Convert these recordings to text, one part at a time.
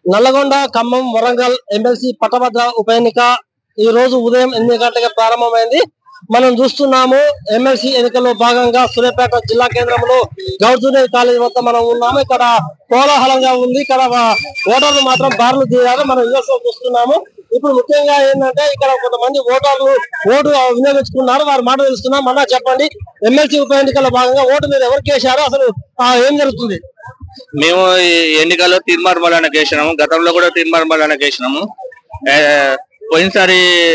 Nalgonda Khammam Warangal MLC పట్టభద్ర ఉప ఎన్నిక ఈ రోజు ఉదయం ఎనిమిది గంటలకు ప్రారంభమైంది మనం చూస్తున్నాము ఎమ్మెల్సీ ఎన్నికల్లో భాగంగా సూర్యాపేట జిల్లా కేంద్రంలో గౌడ్ జూనియర్ కాలేజ్ వద్ద మనం ఉన్నాము ఇక్కడ కోలాహలంగా ఉంది ఇక్కడ వా- ఓటర్లు మాత్రం బార్లు తీరారు మనం యుఎస్ఓ చూస్తున్నాము ఇప్పుడు ముఖ్యంగా ఏంటంటే ఇక్కడ కొంతమంది ఓటర్లు ఓటు వినియోగించుకున్నారు వారి మాట తెలుస్తున్నాం అన్నా చెప్పండి ఎమ్మెల్సీ ఉప ఎన్నికల్లో భాగంగా ఓటు మీరు ఎవరికి వేశారు అసలు ఆ, ఏం జరుగుతుంది మేము ఈ ఎన్నికల్లో తీర్మార్ మలానికి వేసినాము గతంలో కూడా తీర్మార్ మలానికి వేసినాము ఏ, పోయినసారి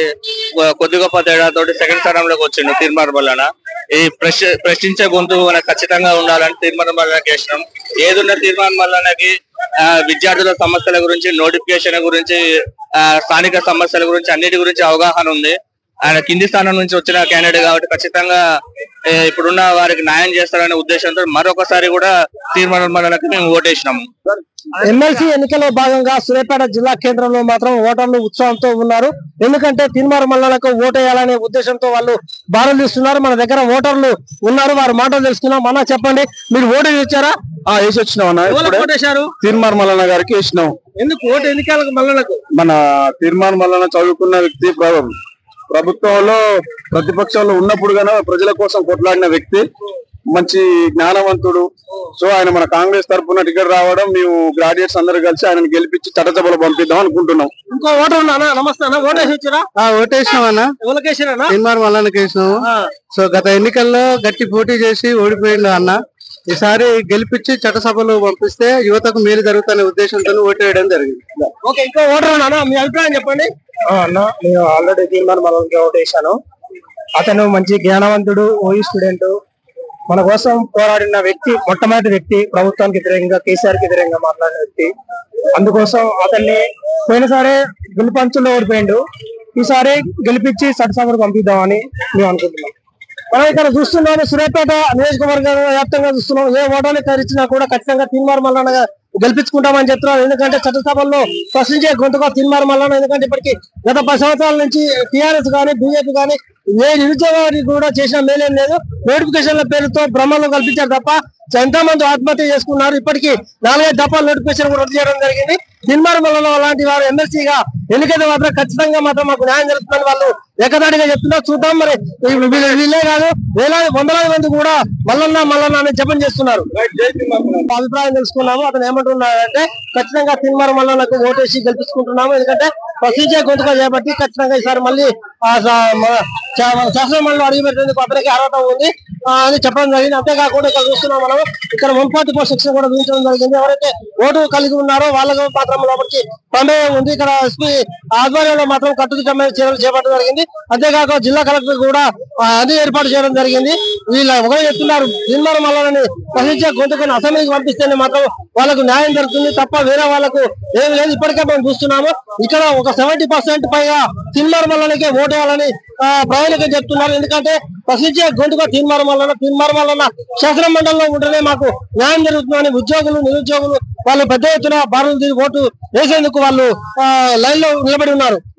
కొ- కొద్ది గొప్ప తేడాతోటి సెకండ్ స్థానంలోకి వచ్చిండు తీర్మార్ మల్లన ఈ ప్రశ్న ప్రశ్నించే గొంతు మనకు ఖచ్చితంగా ఉండాలని తీర్మార్ మల్లనకి వేసినాం ఏదున్న తీర్మార్ మల్లనకి ఆ, విద్యార్థుల సమస్యల గురించి నోటిఫికేషన్ గురించి ఆ, స్థానిక సమస్యల గురించి అన్నిటి గురించి అవగాహన ఉంది ఆయన కింది స్థానం నుంచి వచ్చిన క్యాండిడేట్ కాబట్టి ఖచ్చితంగా ఏ, ఇప్పుడున్న వారికి న్యాయం చేస్తారనే ఉద్దేశంతో మరొకసారి కూడా తీర్మానం మల్లనకి మేము ఓటేసినాము ఎమ్మెల్సీ ఎన్నికల్లో భాగంగా సూర్యాపేట జిల్లా కేంద్రంలో మాత్రం ఓటర్లు ఉత్సాహంతో ఉన్నారు ఎందుకంటే తీన్మార్ మల్లలకు ఓటేయాలనే ఉద్దేశంతో వాళ్ళు బారులు తీస్తున్నారు మన దగ్గర ఓటర్లు ఉన్నారు వారి మాటలు తెలుసుకున్నాం మన చెప్పండి మీరు ఓటు ఇచ్చారా వేసి వచ్చినాం అన్న ఇప్పుడే ఓటేశారు తీర్మాన్ మల్లన్న గారికి వేసినాం ఎందుకు ఓటు ఎన్నికలకు మల్లలకు మన తీర్మాన్ మల్లన్న చదువుకున్న వ్యక్తి ప్ర- ప్రభుత్వంలో ప్రతిపక్షంలో ఉన్నప్పుడు గాన ప్రజల కోసం కొట్లాడిన వ్యక్తి మంచి జ్ఞానవంతుడు సో ఆయన మన కాంగ్రెస్ తరఫున టికెట్ రావడం మేము గ్రాడ్యుయేట్స్ అందరూ కలిసి ఆయన గెలిపించి చట్టసభలో పంపిద్దాం అనుకుంటున్నాం ఇంకో ఓటర్ ఉన్నానా నమస్తే అన్న ఓటేసి ఇచ్చారా ఓటేసినాం అన్న ఎవరికి వేసారా తీన్మార్ మల్లన్నకి వేసినాము సో గత ఎన్నికల్లో గట్టి పోటీ చేసి ఓడిపోయిండు అన్న ఈసారి గెలిపించి చట్టసభలో పంపిస్తే యువతకు మేలు జరుగుతున్న ఉద్దేశంతో ఓటు వేయడం జరిగింది ఓకే ఇంకో ఓటర్ ఉన్నానా మీ అభిప్రాయం చెప్పండి అన్న నేను ఆల్రెడీ తీర్మానం మళ్ళీ ఓట్ వేశాను అతను మంచి జ్ఞానవంతుడు ఓయి స్టూడెంట్ మన కోసం పోరాడిన వ్యక్తి మొట్టమొదటి వ్యక్తి ప్రభుత్వానికి వ్యతిరేకంగా కేసీఆర్ కి వ్యతిరేకంగా మాట్లాడిన వ్యక్తి అందుకోసం అతన్ని పోయినసారి గెలుపంచుల్లో ఓడిపోయిండు ఈసారి గెలిపించి చట్టసభకు పంపిద్దామని మేము అనుకుంటున్నాం మనం ఇక్కడ చూస్తున్నాము సూర్యాపేట నియోజకవర్గ వ్యాప్తంగా చూస్తున్నాం ఏ ఓటాన్ని తరిచినా కూడా ఖచ్చితంగా తీన్మార్ మల్లన్న గెలిపించుకుంటామని చెప్తున్నారు ఎందుకంటే చట్టసభల్లో ప్రశ్నించే గొంతుగా తీన్మార్ మల్లన్న ఎందుకంటే ఇప్పటికి గత పది సంవత్సరాల నుంచి టీఆర్ఎస్ కానీ బీజేపీ కానీ ఏ నిరుద్యోగానికి కూడా చేసిన మేలేం లేదు నోటిఫికేషన్ల పేరుతో భ్రమలు కల్పించారు తప్ప ఎంతో మంది ఆత్మహత్య చేసుకున్నారు ఇప్పటికి నాలుగైదు దఫాల నోటిఫికేషన్ కూడా రద్దు చేయడం జరిగింది తీన్మార్ మల్లలో అలాంటి వారు ఎమ్మెల్సీగా ఎన్నికైతే మాత్రం ఖచ్చితంగా మాత్రం మాకు న్యాయం జరుగుతుందని వాళ్ళు ఏకదాటిగా చెప్తున్నారు చూద్దాం మరి వీళ్ళు- వీళ్ళు- వీళ్ళే కాదు వేలాది వందలాది మంది కూడా మల్లన్న మల్లన్న అని జపం చేస్తున్నారు అభిప్రాయం తెలుసుకున్నాము అతను ఏమంటున్నాడంటే ఖచ్చితంగా తిన్మార్ మల్లన్నకు ఓటేసి గెలిపించుకుంటున్నాము ఎందుకంటే ప్రశ్నించే గొంతుగా చేపట్టి ఖచ్చితంగా ఈసారి మళ్ళీ ఆ సా- మ- చా- శాసన మండలి అడిగి పెట్టేందుకు అతనికి అర్హత ఉంది ఆ, అని చెప్పడం జరిగింది అంతేకాకుండా ఇక్కడ చూస్తున్నాం మనం ఇక్కడ వన్ ఫార్టీ ఫోర్ సెక్షన్ కూడా విధించడం జరిగింది ఎవరైతే ఓటు కలిగి ఉన్నారో వాళ్ళకు మాత్రం లోపలికి ప్రమేయం ఉంది ఇక్కడ ఎస్పీ ఆధ్వర్యంలో మాత్రం కట్టుదిట్టమైన చర్యలు చేపట్టడం జరిగింది అంతేకాక జిల్లా కలెక్టర్ కూడా ఆ, అన్ని ఏర్పాటు చేయడం జరిగింది వీళ్ళ ఒకరే చెప్తున్నారు నిర్మాణం వల్లని ప్రశ్నించే గొంతుకుని అసెంబ్లీకి పంపిస్తేనే మాత్రం వాళ్ళకు న్యాయం జరుగుతుంది తప్ప వేరే వాళ్ళకు ఏమి లేదు ఇప్పటికే మనం చూస్తున్నాము ఇక్కడ ఒక సెవెంటీ పర్సెంట్ పైగా తిన్మార్ మల్లనికే ఓటేయాలని ఆ, ప్రయాణికులు చెప్తున్నారు ఎందుకంటే ప్రశ్నించే గొంతుగా తీర్మానం వలన తీర్మానం వలన శాసన మండలిలో ఉంటేనే మాకు న్యాయం జరుగుతుందని ఉద్యోగులు నిరుద్యోగులు వాళ్ళు పెద్ద ఎత్తున బారులు తీరి ఓటు వేసేందుకు వాళ్ళు లైన్ లో నిలబడి ఉన్నారు